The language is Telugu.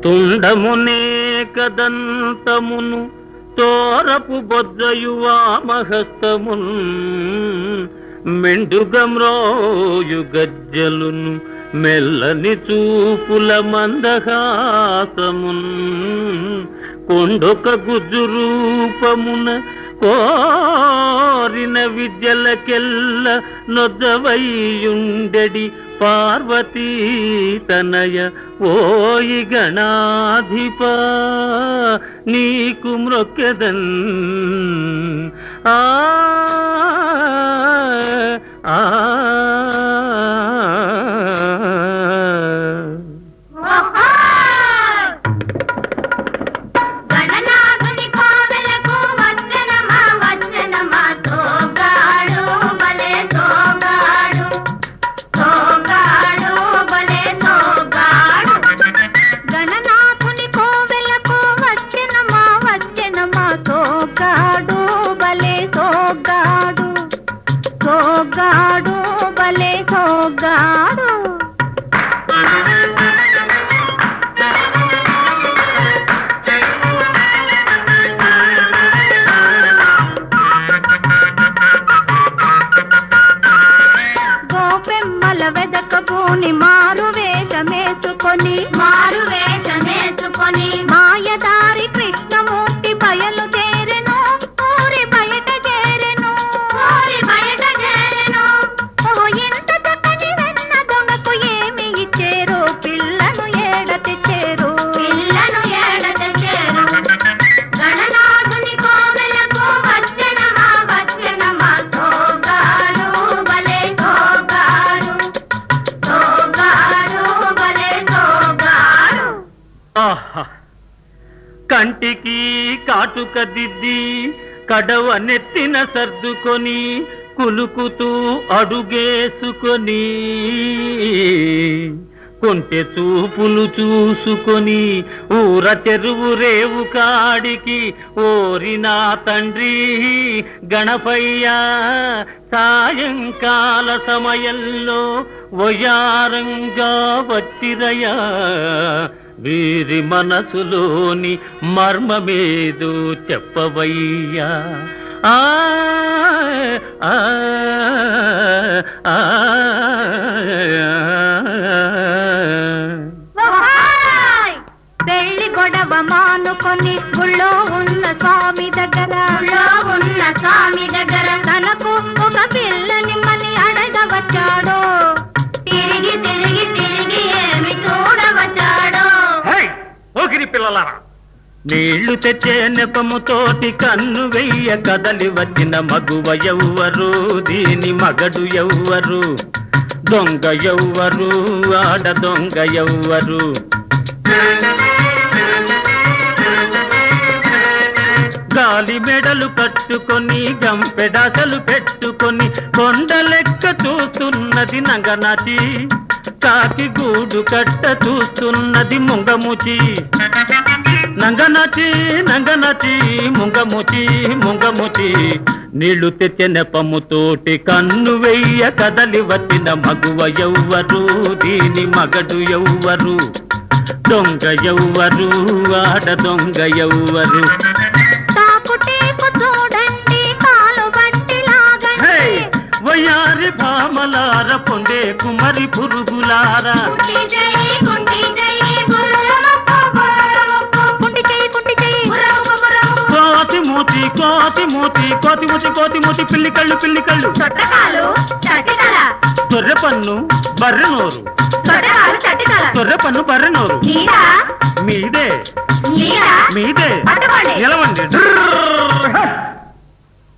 తుండమునే కదంతమును తోరపు బొజ్జయు వామహస్తమున్ మెండుగమ్రోయు గజ్జలును మెల్లని చూపుల మందహాసమున్ కొండొక గుజ్జు రూపమున కోరిన విద్యలకెల్ల నొద్దవైయుండెడి పార్వతీ తనయ ఓయి గణాధిప నీకు మ్రొక్కెదన్ ఆ ఆ గణనాథుని కోవెలకు వచ్చనమా వచ్చనమా తోగాడు బలే తోగాడు తోగాడు బలే తోగాడు గణనాథుని కోవెలకు వచ్చనమా వచ్చనమా తోగాడు బలే తోగాడు తోగాడు బలే తోగాడు గోపెమ్మల వెదకబోని మారు వేషమేసుకొని మారు వేషమేసుకొని మాయదారి కృష్ణమూర్తి బయలు చేరెను ఊరి బయట చేరెను ఊరి బయట చేరెను ఓ ఎంత చక్కని వెన్న దొంగకు ఏమి ఇచ్చేరు పిల్లను ఏడ తెచ్చేరు పిల్లను ఏడ తెచ్చేరు గణనాథుని కోవెలకు వచ్చనమా వచ్చనమా తోగాడు బలే తోగాడు తోగాడు బలే తోగాడు ఆహా కంటికి కాటుక దిద్ది కడవ నెత్తిన సర్దుకొని కులుకుతూ అడుగేసుకొని కొంటె చూపులు చూసుకొని ఊర చెరువు రేవు కాడికి ఓరి నా తండ్రి గణపయ్య సాయంకాల సమయంలో వయారంగా వచ్చిరయా వీరి మనసులోని మర్మమేదో చెప్పవయ్యా ఆ ఆ, ఆ, ఓహాయ్! పెళ్లి గొడవ మానుకొని గుళ్ళో ఉన్న స్వామి దగ్గర గుళ్ళో ఉన్న స్వామి దగ్గర తనకు ఒక పిల్లని మని అడగవచ్చాడో తిరిగి తిరిగి తిరిగి ఏమి చూడవచ్చాడో హై! పోకిరి పిల్లలారా నీళ్లు తెచ్చే నెపముతోటి కన్ను వెయ్య కదలి వచ్చిన మగువ ఎవ్వరు దీని మగడు ఎవ్వరు దొంగ ఎవ్వరు ఆడ దొంగ ఎవ్వరు గాలి మెడలు కట్టుకొని గంపెడాసలు పెట్టుకొని కొండ లెక్క చూస్తున్నది నంగనాచి కాకి గూడు కట్ట చూస్తున్నది ముంగముచి నంగనచి నంగనచి ముంగముచి ముంగముచి నీళ్లు తెచ్చే నెపముతోటి కన్ను వెయ్య కదలి వచ్చిన మగువ ఎవ్వరు దీని మగడు ఎవ్వరు దొంగ ఎవ్వరు ఆడ దొంగ ఎవ్వరు తాకుటేపు చూడండి కాలు బట్టి లాగండి హే! వయ్యారి భామలార పొందే కుమరి పురుగులారా కుంటి చెయ్యి, కుంటి చెయ్యి, బుర్రముక్కు, బుర్రముక్కు, కుంటి చెయ్యి, కుంటి చెయ్యి, బుర్రముక్కు, బుర్రముక్కు. కోతి మూతి కోతి మూతి కోతి మూతి కోతి మూతి పిల్లి కళ్ళు పిల్లి కళ్ళు చొట్టకాలు చటితల తొర్రె పన్ను బర్రె నోరు చొట్టకాలు చటితల తొర్రె పన్ను బర్రె నోరు నీరా మీదే నీరా మీదే పట్టుకోండి నిలవండి డ్రర్